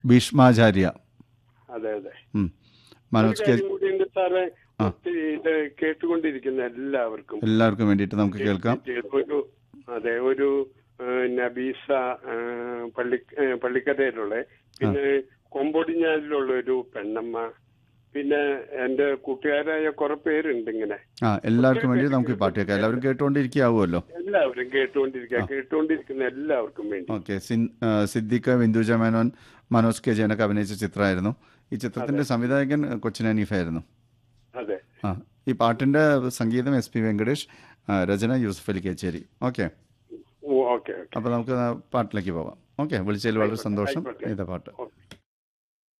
ഭീഷ്മാചാര്യ അതെ അതെ ഉം. ഒരു മനോജ് കെ കാര്യം കൂടിയുണ്ട് സാറേ ഒത്തിരി ഇത് കേട്ടുകൊണ്ടിരിക്കുന്ന എല്ലാവർക്കും എല്ലാവർക്കും വേണ്ടിയിട്ട് നമുക്ക് കേൾക്കാം ഒരു അതെ ഒരു ഏഹ്, നബീസ ഏഹ്, പള്ളി ഏഹ്, പള്ളിക്കരയിലുള്ള പിന്നെ കൊമ്പൊടിഞ്ഞാലിലുള്ള ഒരു പെണ്ണമ്മ പിന്നെ എന്റെ കൂട്ടുകാരായ കുറെ പേരുണ്ട് ഇങ്ങനെ ആ എല്ലാവർക്കും വേണ്ടി നമുക്ക് ഈ പാട്ട് കേൾക്കാം എല്ലാവരും കേട്ടുകൊണ്ടിരിക്കാവുമല്ലോ എല്ലാവരും കേട്ടുകൊണ്ടിരിക്കുക കേട്ടുകൊണ്ടിരിക്കുന്ന എല്ലാവർക്കും വേണ്ടി ഓക്കെ സിദ്ദിഖ് ബിന്ദുജ മേനോൻ മനോജ് കെ ജയനൊക്കെ അഭിനയിച്ച ചിത്രമായിരുന്നു ഈ ചിത്രത്തിന്റെ സംവിധായകൻ കൊച്ചിൻ ഹനീഫായിരുന്നു അതെ ആ ഈ പാട്ടിന്റെ സംഗീതം എസ് പി വെങ്കടേഷ് ആ, രചന Yusuf Ali Kecheri okay okay okay അപ്പോൾ നമുക്ക് ആ പാട്ടിലേക്ക് പോവാം ഓക്കെ വിളിച്ചതിൽ വളരെ സന്തോഷം ആയിക്കോട്ടെ. ഇതാ പാട്ട് ഓക്കെ